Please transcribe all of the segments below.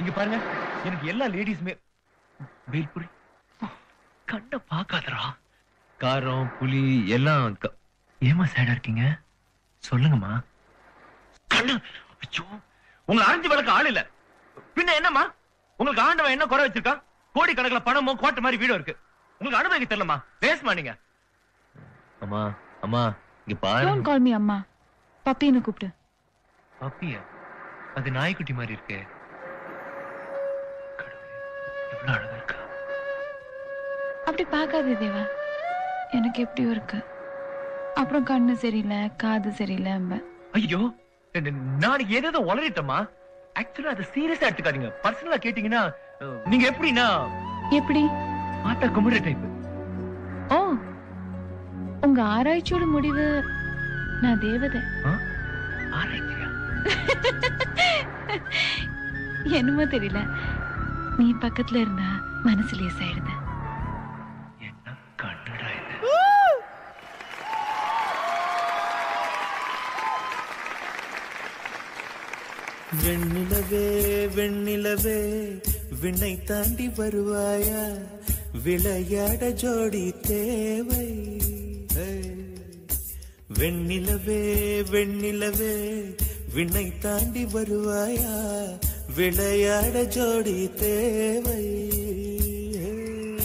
இங்க பாருங்க எனக்கு எல்லா லேடிஸுமே வேல்புரி கண்ண பாக்காதடா காரம் புலி எல்லாம் க- ஏம்மா சேடா இருக்கீங்க சொல்லுங்கம்மா கண்ணு ஐயோ உங்களை அரைஞ்சு வளர்க்க ஆள் இல்ல பின்ன என்னம்மா உங்களுக்கு ஆண்டவன் என்ன குறை வச்சிருக்கா கோடி கணக்குல பணமும் கோட்டை மாதிரி வீடும் இருக்கு உங்களுக்கு அனுபவிக்க தெரியலமா பேசுமா நீங்க அம்மா அம்மா இங்க டோன்ட் கால் மீ அம்மா பப்பின்னு கூப்பிடு பாப்பியா அது நாய்க்குட்டி மாதிரி இருக்கே கடவுளே, எவ்வளவு அழகா இருக்கா அப்படி பார்க்காதே தேவா எனக்கு எப்படியோ இருக்கு அப்புறம் கண்ணு சரியில்லை காது சரியில்லை ஐயோ நாளைக்கு ஏதேதோ உளறிட்டமா ஆக்சுவலா அதை சீரியஸா எடுத்துக்காதீங்க பர்சனலா கேட்டீங்கன்னா அஹ், நீங்க எப்படின்னா எப்படி ஆட்டா கும்பிடுற டைப் ஓ உங்க ஆராய்ச்சியோட முடிவு நான் தேவதை ஆராய்ச்சியா என்னமோ தெரியல நீ பக்கத்துல இருந்தா மனசு லேசாயிடுது கண்ணுடா இது வெண்ணிலவே வெண்ணிலவே விண்ணை தாண்டி வருவாயா விளையாட ஜோடி தேவை ஹே. வெண்ணிலவே வெண்ணிலவே விண்ணை தாண்டி வருவாயா விளையாட ஜோடி தேவை ஹே.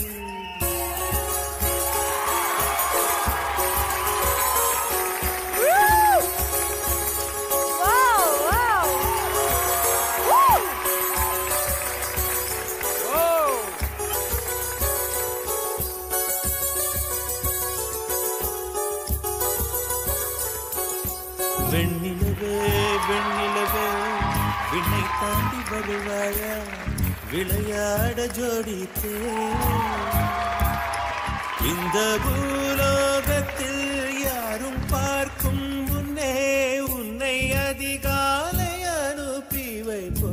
வெண்ணிலவே வெண்ணிலவே விண்ணை தாண்டி வருவாயா விளையாட ஜோடி தேவை இந்த பூலோகத்தில் யாரும் பார்க்கும் முன்னே உன்னை அதிகாலை அனுப்பி வைப்போ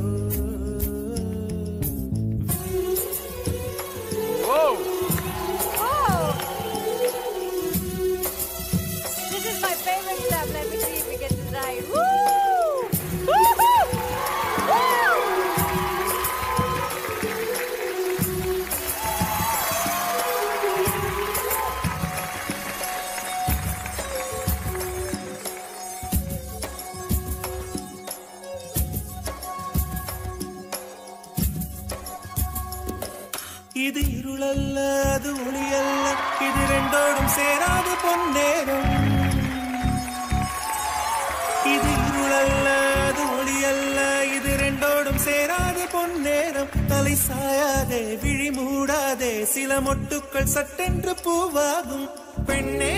This is my favorite stuff. Let me see if we get this right. Woo! Woo-hoo! Woo! இது இருளல்ல அது ஒளியல்ல இது ரெண்டோடும் சேராத பொன்னேரம் இது இருளல்ல அது ஒளியல்ல இது ரெண்டோடும் சேராத பொன்னேரம் தலை சாயாதே விழி மூடாதே சில மொட்டுக்கள் சட்டென்று பூவாகும் பெண்ணே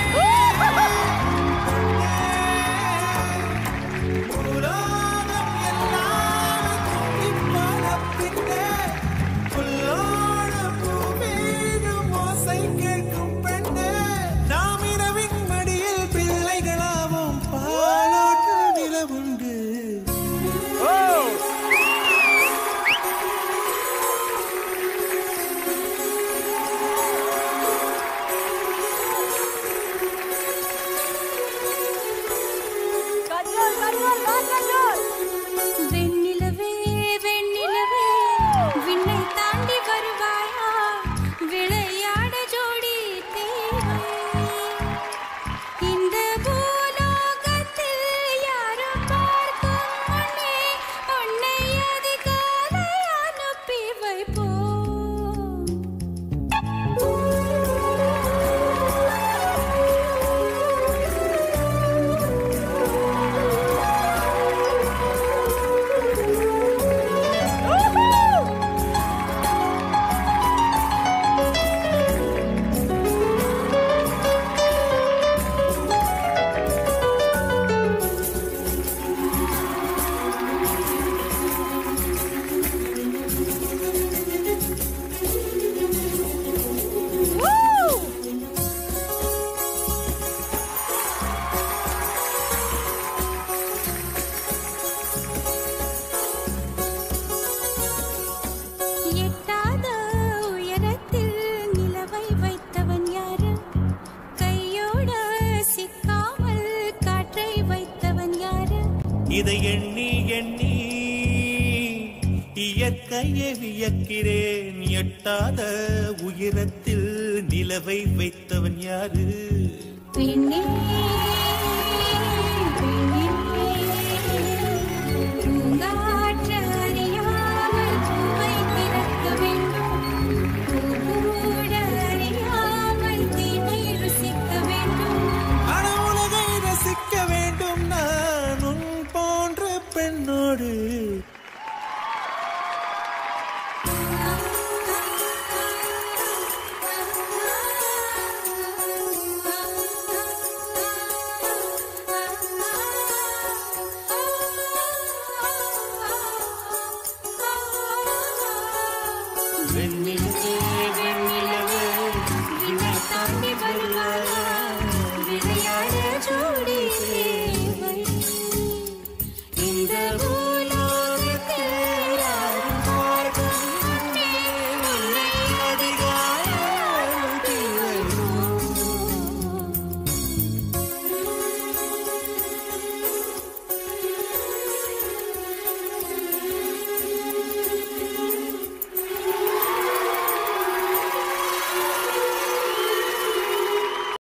உலோகம் எல்லாம் துண்டிப்பான பின்னே புல்லோட பூமீதும் ஓசை கேட்கும் பெண்ணே நாம் இரவின் மடியில் பிள்ளைகளாவோம் பாலோட்ட நிலவுண்டு Control, control, God control. வெண்ணிலவே வெண்ணிலவே விண்ணை தாண்டி வருவாயா விளையாட ஜோடி தேவை இந்த பூலோகத்தில் யாரும் பார்க்கும் முன்னே உன்னை அதிகாலை அனுப்பி எட்டாத உயரத்தில் நிலவை வைத்தவன் யாரு கையோட சிக்காமல் காற்றை வைத்தவன் யாரு இதை எண்ணி எண்ணி இயற்கையை வியக்கிறேன் எட்டாத உயரத்தில் நிலவை வைத்தவன் யாரு